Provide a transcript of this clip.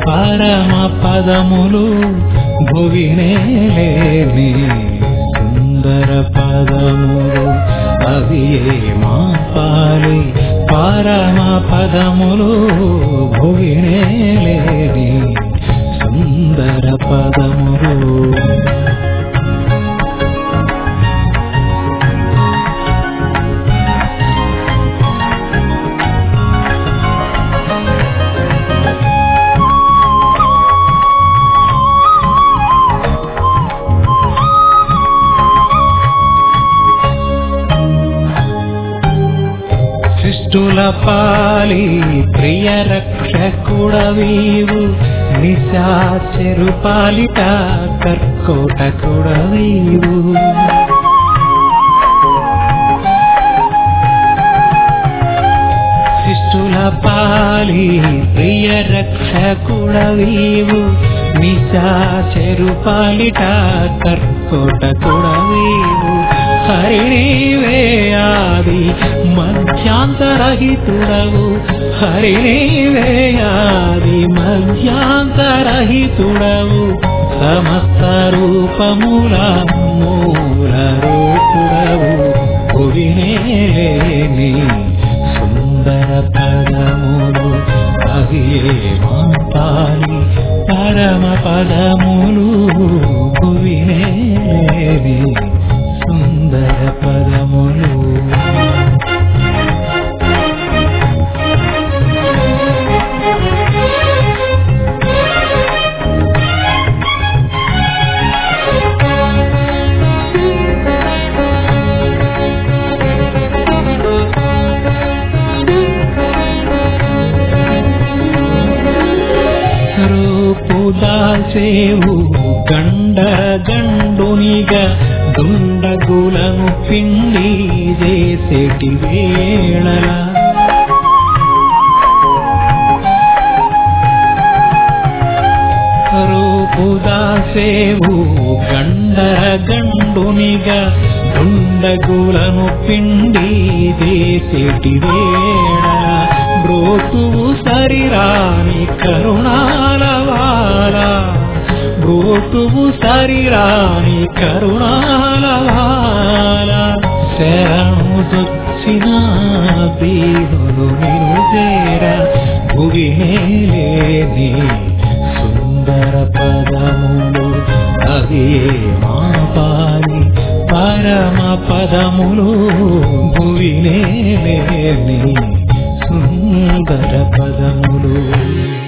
పరమ పదములు భువినేలేని సుందర పదములు అవి మా పాలి పరమ పదములు భువినేలేని సుందర పదములు శిష్టుల పాలి ప్రియ రక్షకుడవీవు నిశాచెరు పాలిట కర్కోటకుడవీవు శిష్టుల పాలి ప్రియ రక్షకుడవీవు నిశాచెరు పాలిట కర్కోటకుడవీవు హరిణీవే ఆది మధ్యాంతరహితుడవు హరిణీవే ఆది మధ్యాంతరహితుడవు సమస్త రూపముల మూల రూపుడవు భువినేలేని సుందర పదములు అవి మాతాలి పరమ పదములు భువినేలేని సుందర పదములు రూపుదాల్చేవు గండ గండునిగా దుండగులను పిండి చేసేటి వేళల రూపుదాసేవు గండ గండునిగా దుండగులను పిండి చేసేటి వేళ బ్రోతువు సరిరాని కరుణాల వాల బ్రోతువు సరిరాని కరుణాల వాల శరణు దొచ్చిన దీనులు నిను చేర భువినేలేని సుందర పదములు అవి మా పాలి పరమ పదములు భువినేలేని సుందర పదములు